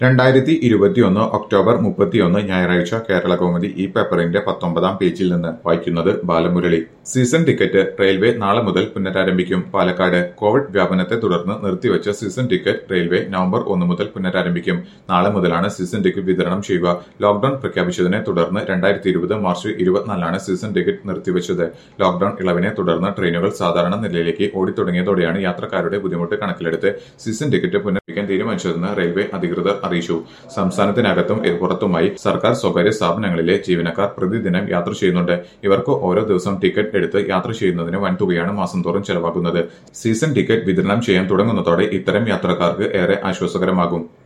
രണ്ടായിരത്തി ഇരുപത്തിയൊന്ന് ഒക്ടോബർ മുപ്പത്തിയൊന്ന് ഞായറാഴ്ച കേരള കൗമുദി ഈ പേപ്പറിന്റെ പത്തൊമ്പതാം പേജിൽ നിന്ന് വായിക്കുന്നത് ബാലമുരളി സീസൺ ടിക്കറ്റ് റെയിൽവേ നാളെ മുതൽ പുനരാരംഭിക്കും പാലക്കാട് കോവിഡ് വ്യാപനത്തെ തുടർന്ന് നിർത്തിവച്ച സീസൺ ടിക്കറ്റ് റെയിൽവേ നവംബർ ഒന്ന് മുതൽ പുനരാരംഭിക്കും നാളെ മുതലാണ് സീസൺ ടിക്കറ്റ് വിതരണം ചെയ്യുക ലോക്ഡൌൺ പ്രഖ്യാപിച്ചതിനെ തുടർന്ന് രണ്ടായിരത്തി ഇരുപത് മാർച്ച് ഇരുപത്തിനാലിനാണ് സീസൺ ടിക്കറ്റ് നിർത്തിവച്ചത് ലോക്ഡൌൺ ഇളവിനെ തുടർന്ന് ട്രെയിനുകൾ സാധാരണ നിലയിലേക്ക് ഓടിത്തുടങ്ങിയതോടെയാണ് യാത്രക്കാരുടെ ബുദ്ധിമുട്ട് കണക്കിലെടുത്ത് സീസൺ ടിക്കറ്റ് പുനരാരംഭിക്കാൻ തീരുമാനിച്ചതെന്ന് റെയിൽവേ അധികൃതർ അറിയിച്ചു സംസ്ഥാനത്തിനകത്തും പുറത്തുമായി സർക്കാർ സ്വകാര്യ സ്ഥാപനങ്ങളിലെ ജീവനക്കാർ പ്രതിദിനം യാത്ര ചെയ്യുന്നുണ്ട് ഇവർക്ക് ഓരോ ദിവസം ടിക്കറ്റ് എടുത്ത് യാത്ര ചെയ്യുന്നതിന് വൻതുകയാണ് മാസം തോറും ചെലവാകുന്നത് സീസൺ ടിക്കറ്റ് വിതരണം ചെയ്യാൻ തുടങ്ങുന്നതോടെ ഇത്തരം യാത്രക്കാർക്ക് ഏറെ ആശ്വാസകരമാകും